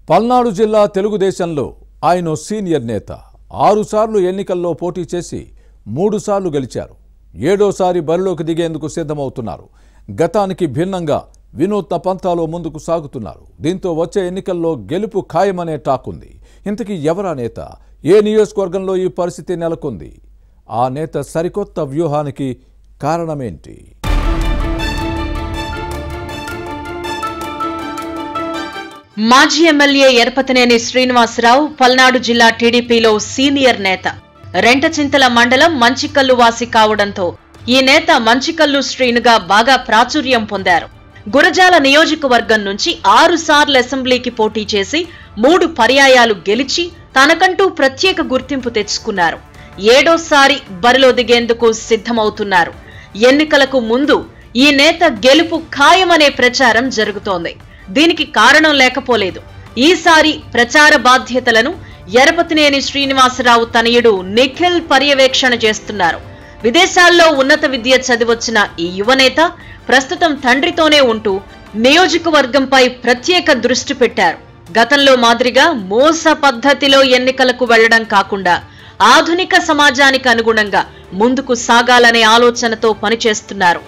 పల్నాడు జిల్లా తెలుగుదేశంలో ఆయన ఓ సీనియర్ నేత ఆరుసార్లు ఎన్నికల్లో పోటీ చేసి మూడుసార్లు గెలిచారు ఏడోసారి బరిలోకి దిగేందుకు సిద్ధమవుతున్నారు గతానికి భిన్నంగా వినూత్న పంథాలో ముందుకు సాగుతున్నారు దీంతో వచ్చే ఎన్నికల్లో గెలుపు ఖాయమనే టాక్ ఉంది ఇంతకీ ఎవరా నేత ఏ నియోజకవర్గంలో ఈ పరిస్థితి నెలకొంది ఆ నేత సరికొత్త వ్యూహానికి కారణమేంటి మాజీ ఎమ్మెల్యే ఎరపతినేని శ్రీనివాసరావు పల్నాడు జిల్లా టీడీపీలో సీనియర్ నేత రెంటచింతల మండలం మంచికల్లు వాసి కావడంతో ఈ నేత మంచికల్లు శ్రీనుగా బాగా ప్రాచుర్యం పొందారు గురజాల నియోజకవర్గం నుంచి ఆరు సార్లు అసెంబ్లీకి పోటీ చేసి మూడు పర్యాయాలు గెలిచి తనకంటూ ప్రత్యేక గుర్తింపు తెచ్చుకున్నారు ఏడోసారి బరిలో దిగేందుకు సిద్ధమవుతున్నారు ఎన్నికలకు ముందు ఈ నేత గెలుపు ఖాయమనే ప్రచారం జరుగుతోంది దీనికి కారణం లేకపోలేదు ఈసారి ప్రచార బాధ్యతలను ఎరపతినేని శ్రీనివాసరావు తనయుడు నిఖిల్ పర్యవేక్షణ చేస్తున్నారు విదేశాల్లో ఉన్నత విద్య చదివొచ్చిన ఈ యువనేత ప్రస్తుతం తండ్రితోనే ఉంటూ నియోజకవర్గంపై ప్రత్యేక దృష్టి పెట్టారు గతంలో మాదిరిగా మోస పద్ధతిలో ఎన్నికలకు వెళ్లడం కాకుండా ఆధునిక సమాజానికి అనుగుణంగా ముందుకు సాగాలనే ఆలోచనతో పనిచేస్తున్నారు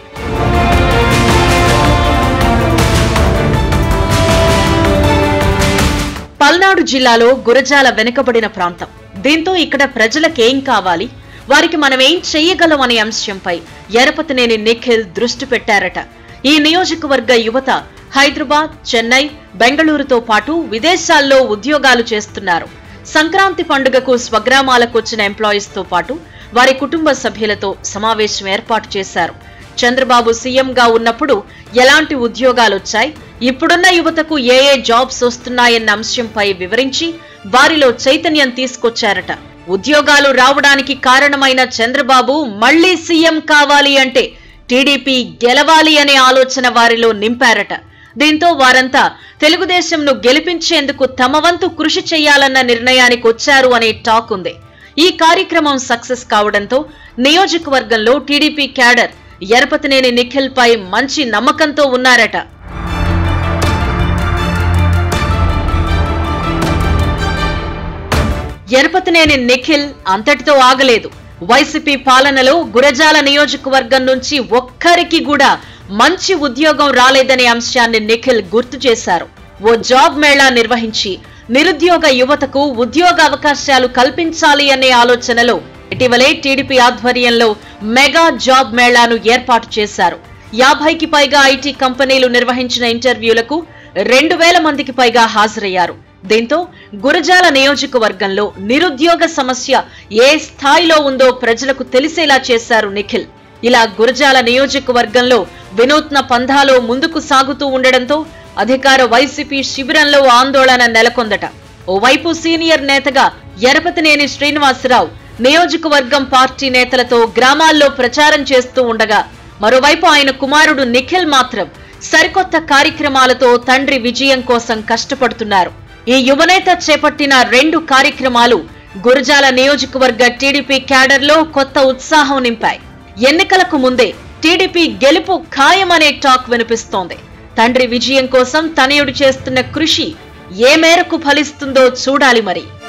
పల్నాడు జిల్లాలో గురజాల వెనుకబడిన ప్రాంతం దీంతో ఇక్కడ ప్రజలకేం కావాలి వారికి మనం ఏం చెయ్యగలం అనే అంశంపై ఎరపతినేని నిఖిల్ దృష్టి పెట్టారట ఈ నియోజకవర్గ యువత హైదరాబాద్ చెన్నై బెంగళూరుతో పాటు విదేశాల్లో ఉద్యోగాలు చేస్తున్నారు సంక్రాంతి పండుగకు స్వగ్రామాలకు వచ్చిన ఎంప్లాయీస్ తో పాటు వారి కుటుంబ సభ్యులతో సమావేశం ఏర్పాటు చేశారు చంద్రబాబు సీఎంగా ఉన్నప్పుడు ఎలాంటి ఉద్యోగాలొచ్చాయి ఇప్పుడున్న యువతకు ఏ ఏ జాబ్స్ వస్తున్నాయన్న అంశంపై వివరించి వారిలో చైతన్యం తీసుకొచ్చారట ఉద్యోగాలు రావడానికి కారణమైన చంద్రబాబు మళ్లీ సీఎం కావాలి అంటే టీడీపీ గెలవాలి అనే ఆలోచన వారిలో నింపారట దీంతో వారంతా తెలుగుదేశంను గెలిపించేందుకు తమ వంతు కృషి చేయాలన్న నిర్ణయానికి వచ్చారు అనే టాక్ ఉంది ఈ కార్యక్రమం సక్సెస్ కావడంతో నియోజకవర్గంలో టీడీపీ క్యాడర్ ఎరపతినేని నిఖిల్ పై మంచి నమ్మకంతో ఉన్నారట ఎరపతినేని నిఖిల్ అంతటితో ఆగలేదు వైసీపీ పాలనలో గురజాల నియోజకవర్గం నుంచి ఒక్కరికి కూడా మంచి ఉద్యోగం రాలేదనే అంశాన్ని నిఖిల్ గుర్తు చేశారు ఓ జాబ్ మేళా నిర్వహించి నిరుద్యోగ యువతకు ఉద్యోగ అవకాశాలు కల్పించాలి అనే ఆలోచనలో ఇటీవలే టీడీపీ ఆధ్వర్యంలో మెగా జాబ్ మేళాను ఏర్పాటు చేశారు యాభైకి పైగా ఐటీ కంపెనీలు నిర్వహించిన ఇంటర్వ్యూలకు రెండు వేల మందికి పైగా హాజరయ్యారు దీంతో గురజాల నియోజకవర్గంలో నిరుద్యోగ సమస్య ఏ స్థాయిలో ఉందో ప్రజలకు తెలిసేలా చేశారు నిఖిల్ ఇలా గురజాల నియోజకవర్గంలో వినూత్న పంధాలో ముందుకు సాగుతూ ఉండడంతో అధికార వైసీపీ శిబిరంలో ఆందోళన నెలకొందట ఓవైపు సీనియర్ నేతగా ఎరపతినేని శ్రీనివాసరావు నియోజకవర్గం పార్టీ నేతలతో గ్రామాల్లో ప్రచారం చేస్తూ ఉండగా మరోవైపు ఆయన కుమారుడు నిఖిల్ మాత్రం సరికొత్త కార్యక్రమాలతో తండ్రి విజయం కోసం కష్టపడుతున్నారు ఈ యువనేత చేపట్టిన రెండు కార్యక్రమాలు గురజాల నియోజకవర్గ టీడీపీ క్యాడర్లో కొత్త ఉత్సాహం నింపాయి ఎన్నికలకు ముందే టీడీపీ గెలుపు ఖాయమనే టాక్ వినిపిస్తోంది తండ్రి విజయం కోసం తనయుడు చేస్తున్న కృషి ఏ మేరకు ఫలిస్తుందో చూడాలి మరి